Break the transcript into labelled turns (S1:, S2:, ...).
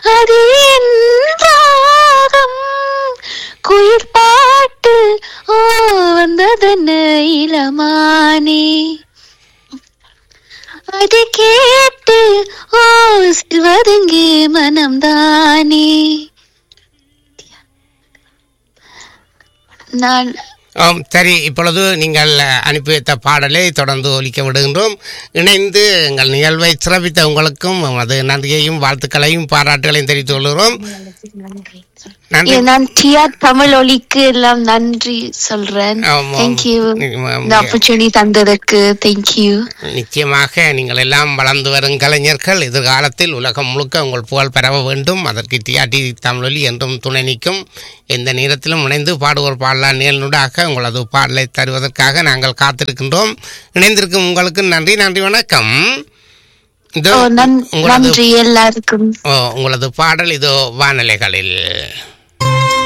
S1: அது என் ராகம் குயில் பாட்டு ஓ வந்ததென்ன இளமானே அது கேட்டு ஓ சிவதுங்கே மனம்தானே நான்
S2: ஆம் சரி இப்பொழுது நீங்கள் அனுப்பி வைத்த பாடலை தொடர்ந்து ஒலிக்க விடுகின்றோம் இணைந்து எங்கள் நிகழ்வை சிறப்பித்த உங்களுக்கும் அது நன்றியையும் வாழ்த்துக்களையும் பாராட்டுகளையும் தெரிவித்துக் கொள்கிறோம் நன்றி
S1: ஏ, நான் டிஆர் தமிழ் ஒலிக்கு எல்லாம் நன்றி சொல்றேன்
S2: ஆமாம்.
S1: தேங்க்யூ
S2: ஆமாம்.
S1: இந்த ஆப்பர்ச்சுனிட்டி தந்ததுக்கு தேங்க்யூ
S2: நிச்சயமாக நீங்கள் எல்லாம் வளர்ந்து வரும் கலைஞர்கள் எதிர்காலத்தில் உலகம் முழுக்க உங்கள் புகழ் பெற வேண்டும் அதற்கு டிஆர்டி தமிழொலி என்றும் துணை நிற்கும் எந்த நேரத்திலும் இணைந்து பாடுவோர் பாடலாம் நிகழ்நூடாக உங்களது பாடலை தருவதற்காக நாங்கள் காத்திருக்கின்றோம் இணைந்திருக்கும் உங்களுக்கு நன்றி நன்றி வணக்கம் இதோ
S1: ஓ நன்-
S2: உங்களது
S1: நன்றி எல்லாருக்கும்
S2: ஓ, உங்களது பாடல் இதோ வானிலைகளில்